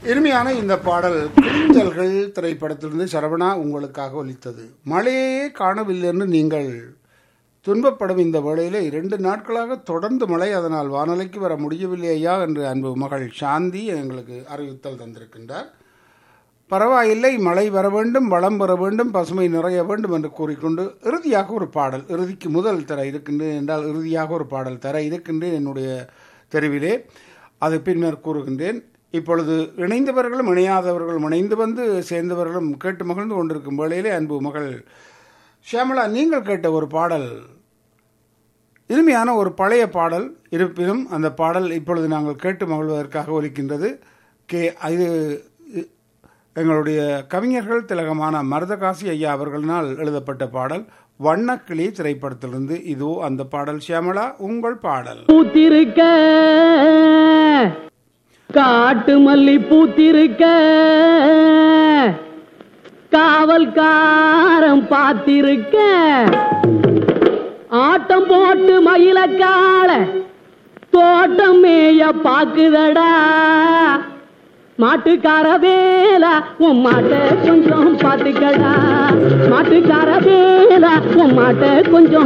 இனிமையான இந்த பாடல் கிளிஞ்சல்கள் திரைப்படத்திலிருந்து சரவணா உங்களுக்காக ஒலித்தது மழையே காணவில்லை என்று நீங்கள் துன்பப்படும் இந்த வேளையிலே இரண்டு நாட்களாக தொடர்ந்து மழை அதனால் வானொலிக்கு வர முடியவில்லை ஐயா என்று அன்பு மகள் சாந்தி எங்களுக்கு அறிவித்தல் தந்திருக்கின்றார் பரவாயில்லை மழை வர வேண்டும் வளம் பெற வேண்டும் பசுமை நிறைய வேண்டும் என்று கூறிக்கொண்டு இறுதியாக ஒரு பாடல் இறுதிக்கு முதல் தர இருக்கின்றேன் என்றால் இறுதியாக ஒரு பாடல் தர இருக்கின்றேன் என்னுடைய தெருவிலே அது பின்னர் கூறுகின்றேன் இப்பொழுது இணைந்தவர்களும் இணையாதவர்களும் இணைந்து வந்து சேர்ந்தவர்களும் கேட்டு மகிழ்ந்து கொண்டிருக்கும் வேளையிலே அன்பு மகள் ஷியாமலா நீங்கள் கேட்ட ஒரு பாடல் இனிமையான ஒரு பழைய பாடல் இருப்பினும் அந்த பாடல் இப்பொழுது நாங்கள் கேட்டு மகிழ்வதற்காக ஒலிக்கின்றது கே இது எங்களுடைய கவிஞர்கள் திலகமான மருதகாசி ஐயா அவர்களினால் எழுதப்பட்ட பாடல் வண்ணக்கிளி திரைப்படத்திலிருந்து இதோ அந்த பாடல் ஷியாமலா உங்கள் பாடல் பூத்திருக்க காட்டு மல்லி பூத்திருக்க காவல்காரன் பார்த்திருக்க ஆட்டம் போட்டு மயிலக்கால தோட்டம் மேய பாக்குதடா மாட்டுக்கார வேலா உன் மாட்டை கொஞ்சம் பாத்துக்கடா மாட்டுக்கார வேலா உன் மாட்டை கொஞ்சம்